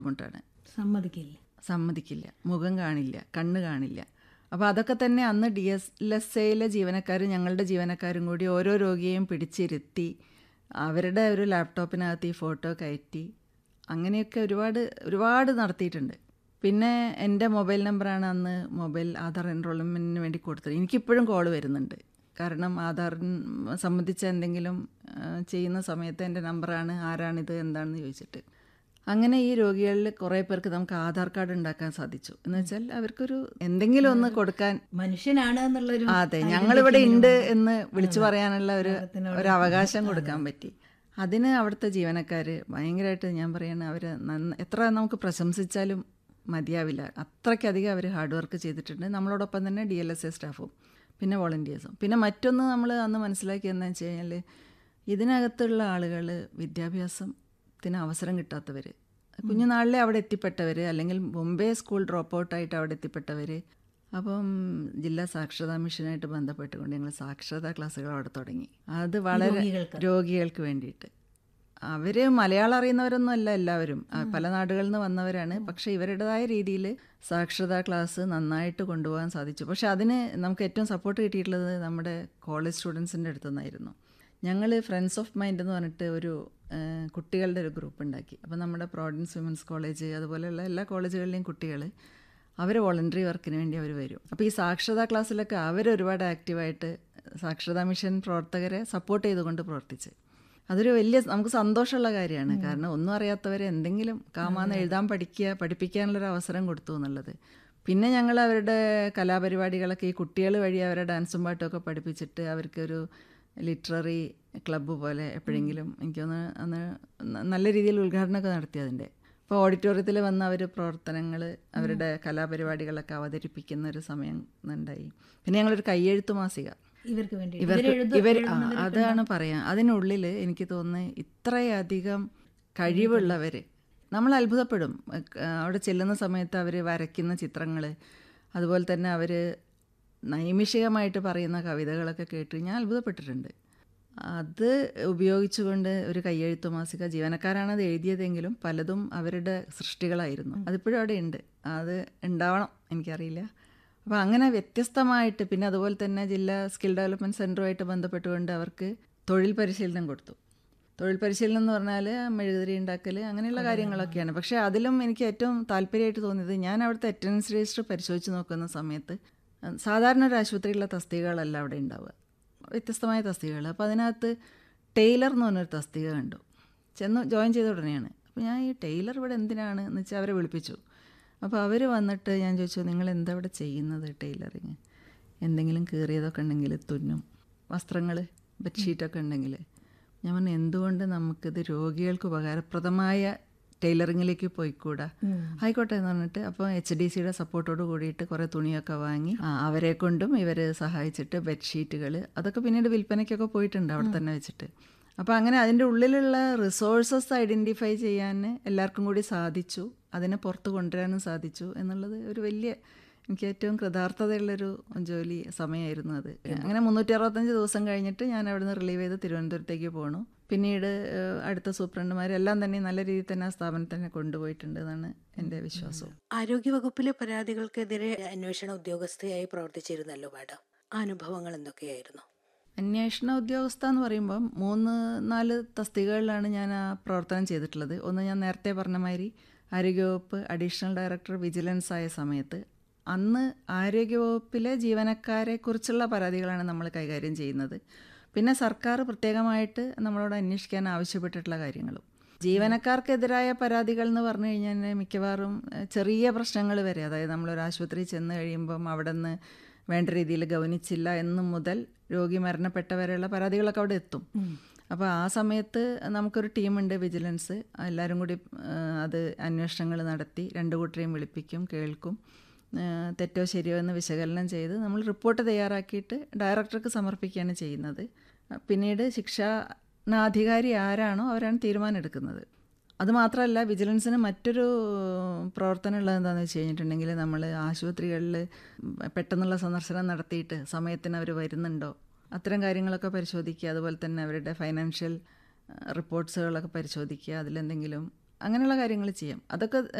ബുദ്ധിമുട്ടാണ് സമ്മതിക്കില്ല സമ്മതിക്കില്ല മുഖം കാണില്ല കണ്ണ് കാണില്ല അപ്പോൾ അതൊക്കെ തന്നെ അന്ന് ഡി എസ് എൽ എസ് എയിലെ ജീവനക്കാർ ഞങ്ങളുടെ ജീവനക്കാരും കൂടി ഓരോ രോഗിയെയും പിടിച്ചിരുത്തി അവരുടെ ഒരു ലാപ്ടോപ്പിനകത്ത് ഈ ഫോട്ടോ കയറ്റി അങ്ങനെയൊക്കെ ഒരുപാട് ഒരുപാട് നടത്തിയിട്ടുണ്ട് പിന്നെ എൻ്റെ മൊബൈൽ നമ്പറാണ് അന്ന് മൊബൈൽ ആധാർ എൻറോൾമെൻറ്റിന് വേണ്ടി കൊടുത്തത് എനിക്കിപ്പോഴും കോൾ വരുന്നുണ്ട് കാരണം ആധാർ സംബന്ധിച്ച എന്തെങ്കിലും ആ, ചെയ്യുന്ന സമയത്ത് എൻ്റെ നമ്പറാണ് ആരാണിത് എന്താണെന്ന് ചോദിച്ചിട്ട് അങ്ങനെ ഈ രോഗികളിൽ കുറേ പേർക്ക് നമുക്ക് ആധാർ കാർഡ് ഉണ്ടാക്കാൻ സാധിച്ചു എന്ന് വെച്ചാൽ അവർക്കൊരു എന്തെങ്കിലും ഒന്ന് കൊടുക്കാൻ മനുഷ്യനാണ് എന്നുള്ളൊരു അതെ ഞങ്ങളിവിടെ ഉണ്ട് എന്ന് വിളിച്ചു പറയാനുള്ള ഒരു ഒരു അവകാശം കൊടുക്കാൻ പറ്റി അതിന് അവിടുത്തെ ജീവനക്കാർ ഭയങ്കരമായിട്ട് ഞാൻ പറയണ അവർ എത്ര നമുക്ക് പ്രശംസിച്ചാലും മതിയാവില്ല അത്രയ്ക്കധികം അവർ ഹാർഡ് വർക്ക് ചെയ്തിട്ടുണ്ട് നമ്മളോടൊപ്പം തന്നെ ഡി എൽ എസ് എ സ്റ്റാഫും പിന്നെ വോളണ്ടിയേഴ്സും പിന്നെ മറ്റൊന്ന് നമ്മൾ അന്ന് മനസ്സിലാക്കിയെന്ന് വെച്ച് കഴിഞ്ഞാൽ ഇതിനകത്തുള്ള ആളുകൾ വിദ്യാഭ്യാസത്തിന് അവസരം കിട്ടാത്തവർ കുഞ്ഞുനാളിലെ അവിടെ എത്തിപ്പെട്ടവർ അല്ലെങ്കിൽ മുമ്പേ സ്കൂൾ ഡ്രോപ്പ് ഔട്ടായിട്ട് അവിടെ എത്തിപ്പെട്ടവർ അപ്പം ജില്ലാ സാക്ഷരതാ മിഷനായിട്ട് ബന്ധപ്പെട്ടുകൊണ്ട് ഞങ്ങൾ സാക്ഷരതാ ക്ലാസ്സുകൾ അവിടെ തുടങ്ങി അത് വളരെ രോഗികൾക്ക്. രോഗികൾക്ക് വേണ്ടിയിട്ട് അവർ മലയാളം അറിയുന്നവരൊന്നും അല്ല എല്ലാവരും ആ, പല നാടുകളിൽ നിന്ന് വന്നവരാണ് പക്ഷേ ഇവരുടേതായ രീതിയിൽ സാക്ഷരതാ ക്ലാസ് നന്നായിട്ട് കൊണ്ടുപോകാൻ സാധിച്ചു പക്ഷെ അതിന് നമുക്ക് ഏറ്റവും സപ്പോർട്ട് കിട്ടിയിട്ടുള്ളത് നമ്മുടെ കോളേജ് സ്റ്റുഡൻസിൻ്റെ അടുത്തു നിന്നായിരുന്നു ഞങ്ങൾ ഫ്രണ്ട്സ് ഓഫ് മൈൻഡ് എന്ന് പറഞ്ഞിട്ട് ഒരു ആ, കുട്ടികളുടെ ഒരു ഗ്രൂപ്പ് ഉണ്ടാക്കി അപ്പോൾ നമ്മുടെ പ്രോവിഡൻസ് വിമൻസ് കോളേജ് അതുപോലെയുള്ള എല്ലാ കോളേജുകളിലെയും കുട്ടികൾ അവർ വോളണ്ടറി വർക്കിന് വേണ്ടി അവർ വരും അപ്പോൾ ഈ സാക്ഷരതാ ക്ലാസ്സിലൊക്കെ അവർ ഒരുപാട് ആക്റ്റീവായിട്ട് സാക്ഷരതാ മിഷൻ പ്രവർത്തകരെ സപ്പോർട്ട് ചെയ്തുകൊണ്ട് പ്രവർത്തിച്ച് അതൊരു വലിയ നമുക്ക് സന്തോഷമുള്ള കാര്യമാണ് കാരണം ഒന്നും അറിയാത്തവരെ എന്തെങ്കിലും കാമാന്ന് എഴുതാൻ പഠിക്കുക പഠിപ്പിക്കാനുള്ളൊരു അവസരം കൊടുത്തു എന്നുള്ളത് പിന്നെ ഞങ്ങൾ അവരുടെ കലാപരിപാടികളൊക്കെ ഈ കുട്ടികൾ വഴി അവരെ ഡാൻസും പാട്ടും ഒക്കെ പഠിപ്പിച്ചിട്ട് അവർക്കൊരു ലിറ്റററി ക്ലബ്ബ് പോലെ എപ്പോഴെങ്കിലും എനിക്കൊന്ന് അന്ന് ന- നല്ല രീതിയിൽ ഉദ്ഘാടനമൊക്കെ നടത്തി അതിൻ്റെ ഇപ്പോൾ ഓഡിറ്റോറിയത്തിൽ വന്ന് അവർ പ്രവർത്തനങ്ങൾ അവരുടെ കലാപരിപാടികളൊക്കെ അവതരിപ്പിക്കുന്ന ഒരു സമയം ഉണ്ടായി പിന്നെ ഞങ്ങളൊരു കയ്യെഴുത്ത് മാസിക ഇവർക്ക് വേണ്ടി ഇവർക്ക് ഇവരെഴുതു- ഇവർ ആ, എഴുതുന്നവരൊക്കെ അതാണ് പറയാം അതിനുള്ളിൽ എനിക്ക് തോന്നുന്നത് ഇത്രയധികം കഴിവുള്ളവർ നമ്മൾ അത്ഭുതപ്പെടും എ- അവിടെ ചെല്ലുന്ന സമയത്ത് അവർ വരയ്ക്കുന്ന ചിത്രങ്ങൾ അതുപോലെ തന്നെ അവർ നൈമിഷികമായിട്ട് പറയുന്ന കവിതകളൊക്കെ കേട്ട് ഞാൻ അത്ഭുതപ്പെട്ടിട്ടുണ്ട് അത് ഉപയോഗിച്ചുകൊണ്ട് ഒരു കയ്യെഴുത്ത് മാസിക ജീവനക്കാരാണ് അത് എഴുതിയതെങ്കിലും പലതും അവരുടെ സൃഷ്ടികളായിരുന്നു അതിപ്പോഴും അവിടെ ഉണ്ട് അത് ഉണ്ടാവണം എനിക്കറിയില്ല അപ്പോൾ അങ്ങനെ വ്യത്യസ്തമായിട്ട് പിന്നെ അതുപോലെ തന്നെ ജില്ലാ സ്കിൽ ഡെവലപ്മെൻറ്റ് സെൻറ്ററുമായിട്ട് ബന്ധപ്പെട്ടുകൊണ്ട് അവർക്ക് തൊഴിൽ പരിശീലനം കൊടുത്തു തൊഴിൽ പരിശീലനം എന്ന് പറഞ്ഞാൽ മെഴുകുതിരി ഉണ്ടാക്കൽ അങ്ങനെയുള്ള കാര്യങ്ങളൊക്കെയാണ് പക്ഷേ അതിലും എനിക്ക് ഏറ്റവും താല്പര്യമായിട്ട് തോന്നിയത് ഞാൻ അവിടുത്തെ അറ്റൻഡൻസ് രജിസ്റ്റർ പരിശോധിച്ച് നോക്കുന്ന സമയത്ത് അഹ് സാധാരണ ഒരു ആശുപത്രിയിലുള്ള തസ്തികകളല്ല അവിടെ ഉണ്ടാവുക വ്യത്യസ്തമായ തസ്തികകൾ അപ്പോൾ അതിനകത്ത് ടൈലർ എന്ന് പറഞ്ഞൊരു തസ്തിക കണ്ടു ചെന്ന് ജോയിൻ ചെയ്ത ഉടനെയാണ് അപ്പോൾ ഞാൻ ഈ ടൈലർ ഇവിടെ എന്തിനാണ് എന്ന് വെച്ചാൽ അവരെ വിളിപ്പിച്ചു അപ്പോൾ അവർ വന്നിട്ട് ഞാൻ ചോദിച്ചു നിങ്ങൾ എന്താ ഇവിടെ ചെയ്യുന്നത് ടൈലറിങ് എന്തെങ്കിലും കീറിയതൊക്കെ ഉണ്ടെങ്കിൽ തുന്നും വസ്ത്രങ്ങൾ ബെഡ്ഷീറ്റൊക്കെ ഉണ്ടെങ്കിൽ ഞാൻ പറഞ്ഞു എന്തുകൊണ്ട് നമുക്കിത് രോഗികൾക്ക് ഉപകാരപ്രദമായ ടൈലറിങ്ങിലേക്ക് പോയിക്കൂടാ ആയിക്കോട്ടെ എന്ന് പറഞ്ഞിട്ട് അപ്പോൾ എച്ച് ഡി സിയുടെ സപ്പോർട്ടോട് കൂടിയിട്ട് കുറേ തുണിയൊക്കെ വാങ്ങി ആ, അവരെ കൊണ്ടും ഇവർ സഹായിച്ചിട്ട് ബെഡ്ഷീറ്റുകൾ അതൊക്കെ പിന്നീട് വിൽപ്പനയ്ക്കൊക്കെ പോയിട്ടുണ്ട് അവിടെ തന്നെ വെച്ചിട്ട് അപ്പോൾ അങ്ങനെ അതിൻ്റെ ഉള്ളിലുള്ള റിസോഴ്സസ് ഐഡൻറ്റിഫൈ ചെയ്യാൻ എല്ലാവർക്കും കൂടി സാധിച്ചു അതിനെ പുറത്ത് കൊണ്ടുവരാനും സാധിച്ചു എന്നുള്ളത് ഒരു വലിയ എനിക്ക് ഏറ്റവും കൃതാർത്ഥതയുള്ളൊരു ജോലി സമയമായിരുന്നു അത് അങ്ങനെ മുന്നൂറ്റി അറുപത്തഞ്ച് ദിവസം കഴിഞ്ഞിട്ട് ഞാൻ അവിടുന്ന് റിലീവ് ചെയ്ത് തിരുവനന്തപുരത്തേക്ക് പോണു പിന്നീട് ഏഹ്, അടുത്ത സൂപ്രണ്ടുമാരെല്ലാം തന്നെ നല്ല രീതിയിൽ തന്നെ ആ സ്ഥാപനത്തിൽ തന്നെ കൊണ്ടുപോയിട്ടുണ്ട് എന്നാണ് എൻ്റെ വിശ്വാസവും ആരോഗ്യവകുപ്പിലെ പരാതികൾക്കെതിരെ അന്വേഷണ ഉദ്യോഗസ്ഥയായി പ്രവർത്തിച്ചിരുന്നല്ലോ മാഡം ആ അനുഭവങ്ങൾ എന്തൊക്കെയായിരുന്നു അന്വേഷണ ഉദ്യോഗസ്ഥ എന്ന് പറയുമ്പം മൂന്ന് നാല് തസ്തികകളിലാണ് ഞാൻ ആ പ്രവർത്തനം ചെയ്തിട്ടുള്ളത് ഒന്ന് ഞാൻ നേരത്തെ പറഞ്ഞ മാതിരി ആരോഗ്യവകുപ്പ് അഡീഷണൽ ഡയറക്ടർ വിജിലൻസ് ആയ സമയത്ത് അന്ന് ആരോഗ്യവകുപ്പിലെ ജീവനക്കാരെ കുറിച്ചുള്ള പരാതികളാണ് നമ്മൾ കൈകാര്യം ചെയ്യുന്നത് പിന്നെ സർക്കാർ പ്രത്യേകമായിട്ട് നമ്മളോട് അന്വേഷിക്കാൻ ആവശ്യപ്പെട്ടിട്ടുള്ള കാര്യങ്ങളും ജീവനക്കാർക്കെതിരായ പരാതികൾ എന്ന് പറഞ്ഞു കഴിഞ്ഞാൽ മിക്കവാറും എഹ്, ചെറിയ പ്രശ്നങ്ങൾ വരെ അതായത് നമ്മളൊരു ആശുപത്രിയിൽ ചെന്ന് കഴിയുമ്പം അവിടെ നിന്ന് വേണ്ട രീതിയിൽ ഗവനിച്ചില്ല എന്ന് മുതൽ രോഗി മരണപ്പെട്ടവരെയുള്ള പരാതികളൊക്കെ അവിടെ എത്തും അപ്പോൾ ആ സമയത്ത് നമുക്കൊരു ടീമുണ്ട് വിജിലൻസ് എല്ലാവരും കൂടി ആ, അത് അന്വേഷണങ്ങൾ നടത്തി രണ്ട് കൂട്ടരെയും വിളിപ്പിക്കും കേൾക്കും ആ, തെറ്റോ ശരിയോ എന്ന് വിശകലനം ചെയ്ത് നമ്മൾ റിപ്പോർട്ട് തയ്യാറാക്കിയിട്ട് ഡയറക്ടർക്ക് സമർപ്പിക്കുകയാണ് ചെയ്യുന്നത് പിന്നീട് ശിക്ഷാനാധികാരി ആരാണോ അവരാണ് തീരുമാനം എടുക്കുന്നത് അതുമാത്രമല്ല വിജിലൻസിന് മറ്റൊരു പ്രവർത്തനം ഉള്ളത് എന്താണെന്ന് വെച്ച് കഴിഞ്ഞിട്ടുണ്ടെങ്കിൽ നമ്മൾ ആശുപത്രികളിൽ പെട്ടെന്നുള്ള സന്ദർശനം നടത്തിയിട്ട് സമയത്തിന് അവർ വരുന്നുണ്ടോ അത്തരം കാര്യങ്ങളൊക്കെ പരിശോധിക്കുക അതുപോലെ തന്നെ അവരുടെ ഫൈനാൻഷ്യൽ റിപ്പോർട്ട്സുകളൊക്കെ പരിശോധിക്കുക അതിലെന്തെങ്കിലും അങ്ങനെയുള്ള കാര്യങ്ങൾ ചെയ്യാം അതൊക്കെ